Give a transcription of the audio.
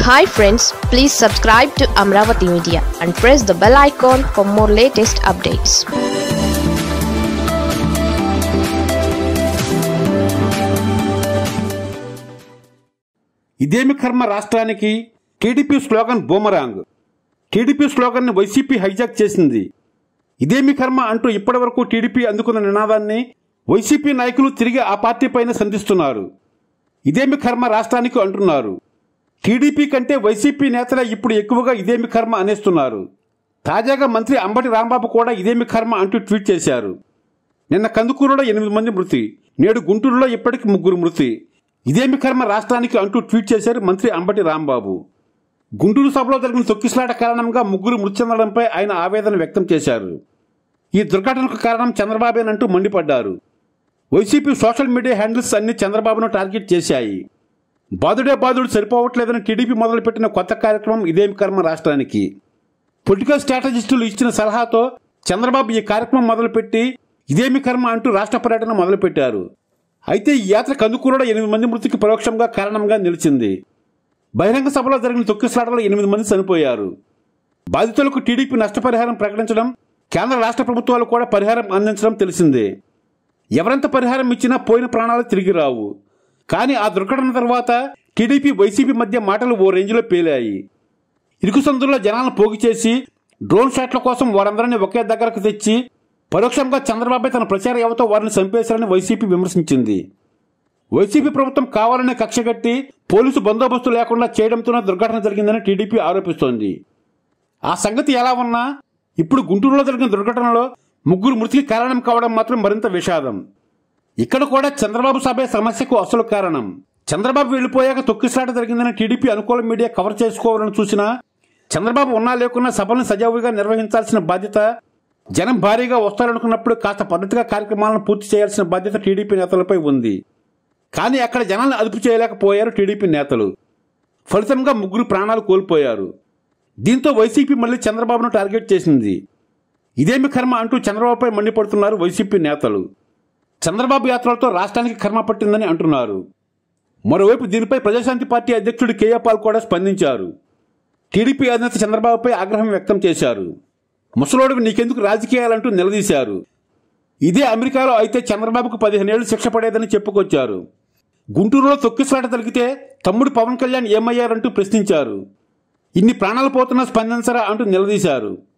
hi friends please subscribe to Amaravati media and press the bell icon for more latest updates ఇదేమి కర్మ రాష్ట్రానికి TDP slogan boomerang TDP స్లోగన్ని YCP hijack చేసింది ఇదేమి కర్మ అంటూ ఇప్పటివరకు టీడీపీ అందుకున్న నినాదాన్ని వైసీపీ నాయకులు తిరిగి ఆ పార్టీ పైన సంధిస్తున్నారు ఇదేమి కర్మ రాష్ట్రానికి అంటున్నారు టీడీపీ కంటే వైసీపీ నేతలే ఇప్పుడు ఎక్కువగా ఇదేమి కర్మ అనేస్తున్నారు తాజాగా మంత్రి అంబటి రాంబాబు కూడా ఇదేమి కర్మ అంటూ ట్వీట్ చేశారు నిన్న కందుకూరులో ఎనిమిది మంది మృతి నేడు గుంటూరులో ఇప్పటికి ముగ్గురు మృతి ఇదేమి కర్మ రాష్ట్రానికి అంటూ ట్వీట్ చేశారు మంత్రి అంబటి రాంబాబు గుంటూరు సభలో జరిగిన తొక్కిసలాట కారణంగా ముగ్గురు మృతి చెందడంపై ఆయన ఆవేదన వ్యక్తం చేశారు ఈ దుర్ఘటనకు కారణం చంద్రబాబేనంటూ మండిపడ్డారు వైసీపీ సోషల్ మీడియా హ్యాండిల్స్ అన్ని చంద్రబాబును టార్గెట్ చేశాయి బాదుడే బాదుడు సరిపోవట్లేదని టీడీపీ మొదలుపెట్టిన కొత్త కార్యక్రమం ఇదేమి కర్మ రాష్ట్రానికి పొలిటికల్ స్ట్రాటజిస్టులు ఇచ్చిన సలహాతో చంద్రబాబు ఈ కార్యక్రమం మొదలుపెట్టి ఇదేమి కర్మ అంటూ రాష్ట్ర పర్యటన మొదలుపెట్టారు అయితే ఈ యాత్ర కందుకూరులో ఎనిమిది మంది మృతికి పరోక్షంగా కారణంగా నిలిచింది బహిరంగ సభలో జరిగిన తొక్కిసలాటలో ఎనిమిది మంది చనిపోయారు బాధితులకు టీడీపీ నష్టపరిహారం ప్రకటించడం కేంద్ర రాష్ట్ర ప్రభుత్వాలు కూడా పరిహారం అందించడం తెలిసిందే ఎవరెంత పరిహారం ఇచ్చినా పోయిన ప్రాణాలు తిరిగి రావు కానీ ఆ దుర్ఘటన తర్వాత టీడీపీ వైసీపీ మధ్య మాటలు ఓ రేంజ్లో పేలాయి ఇరుకు సందుల్లో జనాలను పోగు చేసి డ్రోన్ షాట్ల కోసం వారందరినీ ఒకే దగ్గరకు తెచ్చి పరోక్షంగా చంద్రబాబు తన ప్రచార యువతో వారిని చంపేశారని వైసీపీ విమర్శించింది వైసీపీ ప్రభుత్వం కావాలనే కక్షగట్టి పోలీసు బందోబస్తు లేకుండా చేయడంతోనే దుర్ఘటన జరిగిందని టీడీపీ ఆరోపిస్తోంది ఆ సంగతి ఎలా ఉన్నా ఇప్పుడు గుంటూరులో జరిగిన దుర్ఘటనలో ముగ్గురు మృతికి కారణం కావడం మాత్రం మరింత విషాదం ఇక్కడ కూడా చంద్రబాబు సభే సమస్యకు అసలు కారణం చంద్రబాబు వెళ్లిపోయాక తొక్కిసలాట జరిగిందని టీడీపీ అనుకూల మీడియా కవర్ చేసుకోవాలని చూసినా చంద్రబాబు ఉన్నా లేకున్నా సభలను సజావుగా నిర్వహించాల్సిన బాధ్యత జనం భారీగా వస్తారనుకున్నప్పుడు కాస్త పద్ధతిగా కార్యక్రమాలను పూర్తి చేయాల్సిన బాధ్యత టీడీపీ నేతలపై ఉంది కానీ అక్కడ జనాలను అదుపు చేయలేకపోయారు టీడీపీ నేతలు ఫలితంగా ముగ్గురు ప్రాణాలు కోల్పోయారు దీంతో వైసీపీ మళ్ళీ చంద్రబాబును టార్గెట్ చేసింది ఇదేమి కర్మ అంటూ చంద్రబాబుపై మండిపడుతున్నారు వైసీపీ నేతలు చంద్రబాబు యాత్రలతో రాష్ట్రానికి కర్మ పట్టిందని అంటున్నారు మరోవైపు దీనిపై ప్రజాశాంతి పార్టీ అధ్యక్షుడు కేఏ పాల్ కూడా స్పందించారు టీడీపీ అధినేత చంద్రబాబుపై ఆగ్రహం వ్యక్తం చేశారు ముసలోడివి నీకెందుకు రాజకీయాలంటూ నిలదీశారు ఇదే అమెరికాలో అయితే చంద్రబాబుకు పదిహేనేళ్లు శిక్ష పడేదని చెప్పుకొచ్చారు గుంటూరులో తొక్కిసలాట తలిగితే తమ్ముడు పవన్ కళ్యాణ్ ఏమయ్యారంటూ ప్రశ్నించారు ఇన్ని ప్రాణాలు పోతున్నా స్పందించరా అంటూ నిలదీశారు